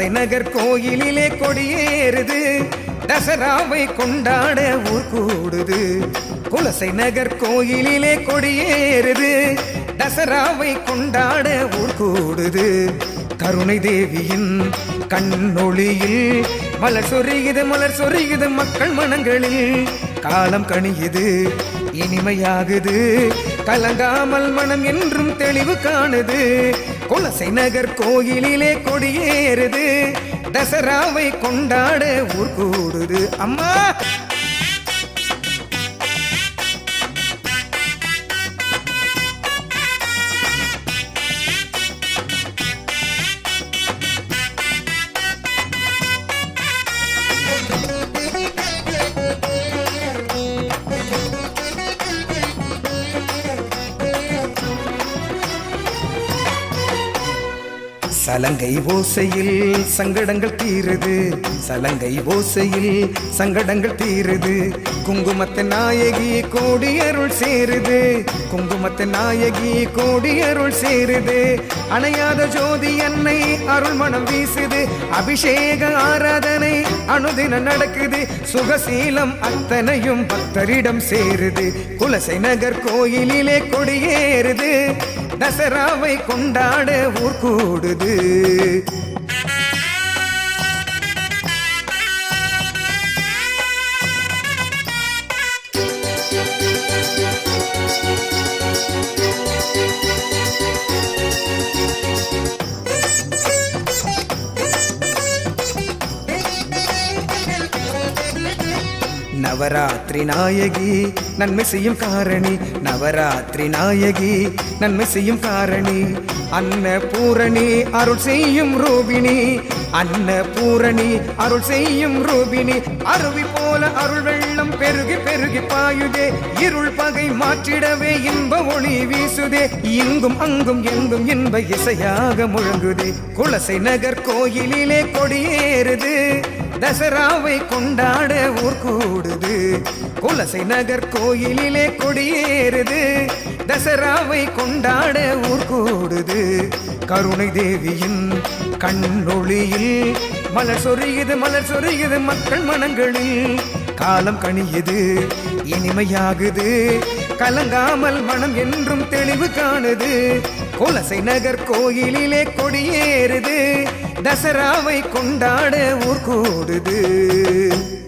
குலசை நகர் கோயிலிலே கொடியேறுது தசராவை கொண்டாட ஊர் கூடுது குலசை நகர் கோயிலிலே கொடியேறுது தசராவை கொண்டாட ஊர் கூடுது கருணை தேவியின் கண்ணொளியில் மலர் சொரியுது மலர் சொரியுது மக்கள் மனங்களில் காலம் கணியுது இனிமையாகுது கலங்காமல் மனம் என்றும் தெளிவு காணுது குலசை நகர் கோயிலிலே கொடியேறுது தசராவை கொண்டாட ஊர் கூடுது அம்மா சலங்கை ஓசையில் சங்கடங்கள் தீருது சலங்கை ஓசையில் சங்கடங்கள் தீருது குங்குமத்த நாயகி கோடியருள் சேருது குங்குமத்த நாயகி கோடியருள் சேருது அணையாத ஜோதி அன்னை அருள் மனம் வீசுது அபிஷேக ஆராதனை அனுதினம் நடக்குது சுகசீலம் அத்தனையும் பக்தரிடம் சேருது குலசை நகர் கோயிலிலே கொடியேறுது தசராவை கொண்டாட ஊர் கூடுது நவராத்திரி நாயகி நன்மை செய்யும் காரணி நவராத்திரி நாயகி நன்மை செய்யும் காரணி அன்ன பூரணி அருள் செய்யும் ரூபிணி அன்ன பூரணி அருள் செய்யும் ரூபிணி அருவி போல அருள் வெள்ளம் பெருகி பெருகி பாயுதே இருள் பகை மாற்றிடவே இன்ப ஒளி வீசுதே இங்கும் அங்கும் எங்கும் இன்ப இசையாக முழங்குதே குலசை நகர் கோயிலிலே கொடியேறுது தசராவை கொண்டாட ஊர் கூடுது குலசை நகர் கோயிலிலே கொடியேறுது தசராவை கொண்டாட ஊர் கூடுது கருணை தேவியின் கண்ணொளியில் மலர் சொரியுது மலர் சொரியுது மக்கள் மனங்களில் காலம் கணியுது இனிமையாகுது கலங்காமல் மனம் என்றும் தெளிவு காணுது குலசை நகர் கோயிலிலே கொடியேறுது தசராவை கொண்டாட ஊர் கூடுது